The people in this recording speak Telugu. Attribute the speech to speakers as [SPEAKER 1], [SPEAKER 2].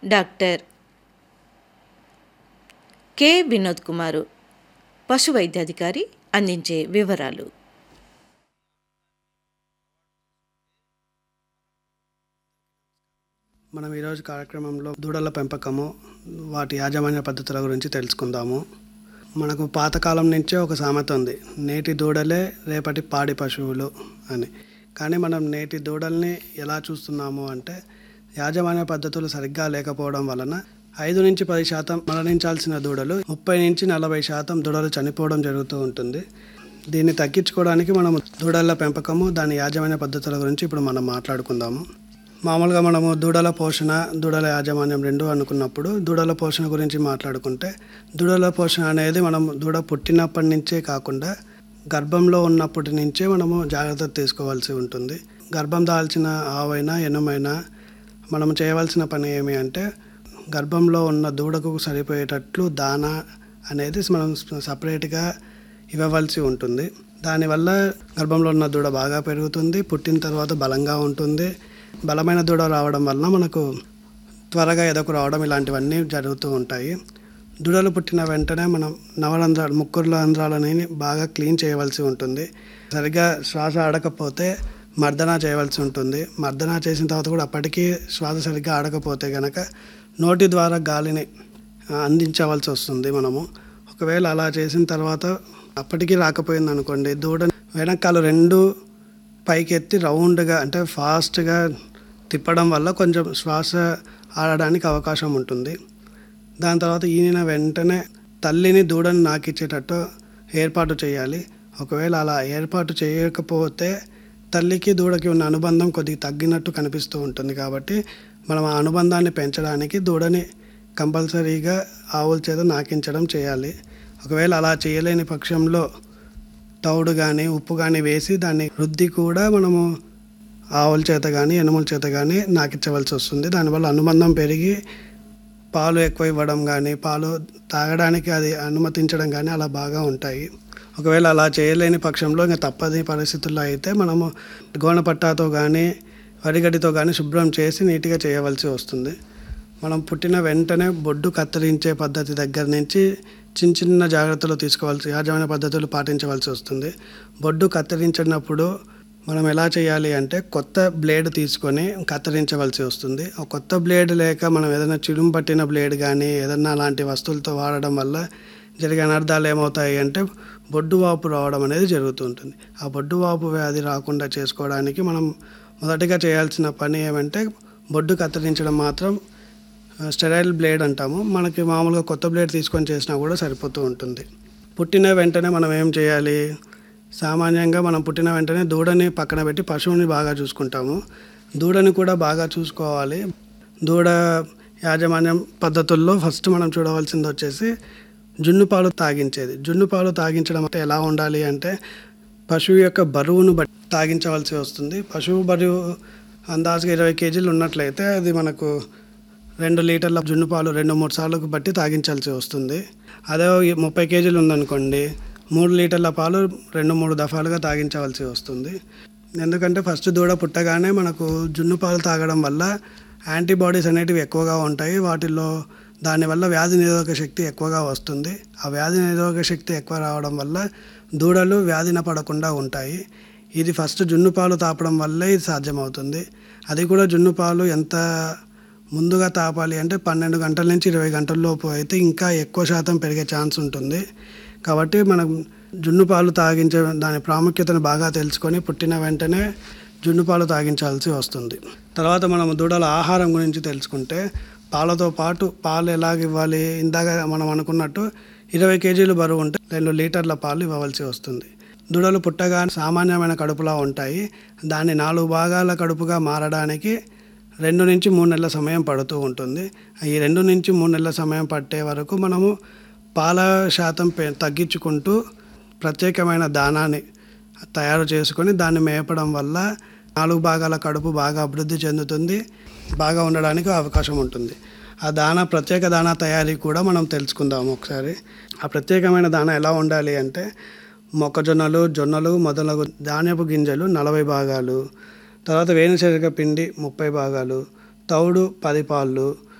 [SPEAKER 1] డాక్టర్ కె వినోద్ కుమారు పశు వైద్యాధికారి అందించే వివరాలు
[SPEAKER 2] మనం ఈరోజు కార్యక్రమంలో దూడల పెంపకము వాటి యాజమాన్య పద్ధతుల గురించి తెలుసుకుందాము మనకు పాతకాలం నుంచే ఒక సామెత ఉంది నేటి దూడలే రేపటి పాడి పశువులు అని కానీ మనం నేటి దూడల్ని ఎలా చూస్తున్నాము అంటే యాజమాన్య పద్ధతులు సరిగ్గా లేకపోవడం వలన ఐదు నుంచి పది శాతం మరణించాల్సిన దూడలు ముప్పై నుంచి నలభై శాతం దూడలు చనిపోవడం జరుగుతూ ఉంటుంది దీన్ని తగ్గించుకోవడానికి మనం దూడల పెంపకము దాని యాజమాన్య పద్ధతుల గురించి ఇప్పుడు మనం మాట్లాడుకుందాము మామూలుగా మనము దూడల పోషణ దూడల యాజమాన్యం రెండు అనుకున్నప్పుడు దూడల పోషణ గురించి మాట్లాడుకుంటే దూడల పోషణ అనేది మనం దూడ పుట్టినప్పటి నుంచే కాకుండా గర్భంలో ఉన్నప్పటి నుంచే మనము జాగ్రత్త తీసుకోవాల్సి ఉంటుంది గర్భం దాల్చిన ఆవైనా ఎనుమైనా మనం చేయవలసిన పని ఏమి అంటే గర్భంలో ఉన్న దూడకు సరిపోయేటట్లు దానా అనేది మనం సపరేట్గా ఇవ్వవలసి ఉంటుంది దానివల్ల గర్భంలో ఉన్న దూడ బాగా పెరుగుతుంది పుట్టిన తర్వాత బలంగా ఉంటుంది బలమైన దూడ రావడం వలన మనకు త్వరగా ఎదకు రావడం ఇలాంటివన్నీ జరుగుతూ ఉంటాయి దూడలు పుట్టిన వెంటనే మనం నవరంధ్రాలు ముక్కురుల రంధ్రాలని బాగా క్లీన్ చేయవలసి ఉంటుంది సరిగ్గా శ్వాస ఆడకపోతే మర్దన చేయవలసి ఉంటుంది మర్దన చేసిన తర్వాత కూడా అప్పటికీ శ్వాస సరిగ్గా ఆడకపోతే కనుక నోటి ద్వారా గాలిని ఆ, అందించవలసి వస్తుంది మనము ఒకవేళ అలా చేసిన తర్వాత అప్పటికీ రాకపోయింది అనుకోండి దూడ వెనకాల రెండు పైకి ఎత్తి రౌండ్గా అంటే ఫాస్ట్గా తిప్పడం వల్ల కొంచెం శ్వాస ఆడడానికి అవకాశం ఉంటుంది దాని తర్వాత ఈయన వెంటనే తల్లిని దూడని నాకిచ్చేటట్టు ఏర్పాటు చేయాలి ఒకవేళ అలా ఏర్పాటు చేయకపోతే తల్లికి దూడకి ఉన్న అనుబంధం కొద్దిగా తగ్గినట్టు కనిపిస్తూ ఉంటుంది కాబట్టి మనం ఆ అనుబంధాన్ని పెంచడానికి దూడని కంపల్సరీగా ఆవుల చేత నాకించడం చేయాలి ఒకవేళ అలా చేయలేని పక్షంలో తౌడు కానీ ఉప్పు కానీ వేసి దాన్ని రుద్ది కూడా మనము ఆవుల చేత కానీ ఎనుముల చేత కానీ నాకించవలసి వస్తుంది దానివల్ల అనుబంధం పెరిగి పాలు ఎక్కువ ఇవ్వడం కానీ పాలు తాగడానికి అది అనుమతించడం కానీ అలా బాగా ఉంటాయి ఒకవేళ అలా చేయలేని పక్షంలో ఇంకా తప్పని పరిస్థితుల్లో అయితే మనము గోనపట్టాతో కానీ వరిగడ్డితో కానీ శుభ్రం చేసి నీట్గా చేయవలసి వస్తుంది మనం పుట్టిన వెంటనే బొడ్డు కత్తిరించే పద్ధతి దగ్గర నుంచి చిన్న చిన్న జాగ్రత్తలు తీసుకోవాల్సి యాజమాన్య పద్ధతులు పాటించవలసి వస్తుంది బొడ్డు కత్తిరించినప్పుడు మనం ఎలా చేయాలి అంటే కొత్త బ్లేడ్ తీసుకొని కత్తిరించవలసి వస్తుంది ఆ కొత్త బ్లేడ్ లేక మనం ఏదైనా చిడుము పట్టిన బ్లేడ్ కానీ ఏదైనా అలాంటి వస్తువులతో వాడడం వల్ల జరిగే అనర్థాలు ఏమవుతాయి అంటే బొడ్డు వాపు రావడం అనేది జరుగుతుంటుంది ఆ బొడ్డు వాపు వ్యాధి రాకుండా చేసుకోవడానికి మనం మొదటిగా చేయాల్సిన పని ఏమంటే బొడ్డు కత్తిరించడం మాత్రం స్టెరైల్ బ్లేడ్ అంటాము మనకి మామూలుగా కొత్త బ్లేడ్ తీసుకొని చేసినా కూడా సరిపోతూ ఉంటుంది పుట్టిన వెంటనే మనం ఏం చేయాలి సామాన్యంగా మనం పుట్టిన వెంటనే దూడని పక్కన పెట్టి పశువుని బాగా చూసుకుంటాము దూడని కూడా బాగా చూసుకోవాలి దూడ యాజమాన్యం పద్ధతుల్లో ఫస్ట్ మనం చూడవలసింది వచ్చేసి జున్ను పాలు తాగించేది జున్ను పాలు తాగించడం అంటే ఎలా ఉండాలి అంటే పశువు యొక్క బరువును బట్టి తాగించవలసి వస్తుంది పశువు బరువు అందాజుగా ఇరవై కేజీలు ఉన్నట్లయితే అది మనకు రెండు లీటర్ల జున్ను పాలు రెండు మూడు సార్లకు బట్టి తాగించాల్సి వస్తుంది అదే ఈ ముప్పై కేజీలు ఉందనుకోండి మూడు లీటర్ల పాలు రెండు మూడు దఫాలుగా తాగించవలసి వస్తుంది ఎందుకంటే ఫస్ట్ దూడ పుట్టగానే మనకు జున్ను పాలు తాగడం వల్ల యాంటీబాడీస్ అనేటివి ఎక్కువగా ఉంటాయి వాటిల్లో దానివల్ల వ్యాధి నిరోధక శక్తి ఎక్కువగా వస్తుంది ఆ వ్యాధి నిరోధక శక్తి ఎక్కువ రావడం వల్ల దూడలు వ్యాధిన పడకుండా ఉంటాయి ఇది ఫస్ట్ జున్ను పాలు తాపడం వల్లే ఇది సాధ్యమవుతుంది అది కూడా జున్ను పాలు ఎంత ముందుగా తాపాలి అంటే పన్నెండు గంటల నుంచి ఇరవై గంటల లోపు అయితే ఇంకా ఎక్కువ శాతం పెరిగే ఛాన్స్ ఉంటుంది కాబట్టి మనం జున్ను పాలు తాగించే దాని ప్రాముఖ్యతను బాగా తెలుసుకొని పుట్టిన వెంటనే జున్ను పాలు తాగించాల్సి వస్తుంది తర్వాత మనం దూడల ఆహారం గురించి తెలుసుకుంటే పాలతో పాటు పాలు ఎలాగ ఇవ్వాలి ఇందాక మనం అనుకున్నట్టు ఇరవై కేజీలు బరువు ఉంటే రెండు లీటర్ల పాలు ఇవ్వవలసి వస్తుంది దూడలు పుట్టగా సామాన్యమైన కడుపులా ఉంటాయి దాన్ని నాలుగు భాగాల కడుపుగా మారడానికి రెండు నుంచి మూడు నెలల సమయం పడుతూ ఉంటుంది ఈ రెండు నుంచి మూడు నెలల సమయం పట్టే వరకు మనము పాల శాతం పె- తగ్గించుకుంటూ ప్రత్యేకమైన దానాన్ని తయారు చేసుకొని దాన్ని మేపడం వల్ల నాలుగు భాగాల కడుపు బాగా అభివృద్ధి చెందుతుంది బాగా ఉండడానికి అవకాశం ఉంటుంది ఆ దానా ప్రత్యేక దానా తయారీ కూడా మనం తెలుసుకుందాము ఒకసారి ఆ ప్రత్యేకమైన దానా ఎలా ఉండాలి అంటే మొక్కజొన్నలు జొన్నలు మొదలగు ధాన్యపు గింజలు నలభై భాగాలు తర్వాత వేరుశనగ పిండి ముప్పై భాగాలు తౌడు పది పాళ్ళు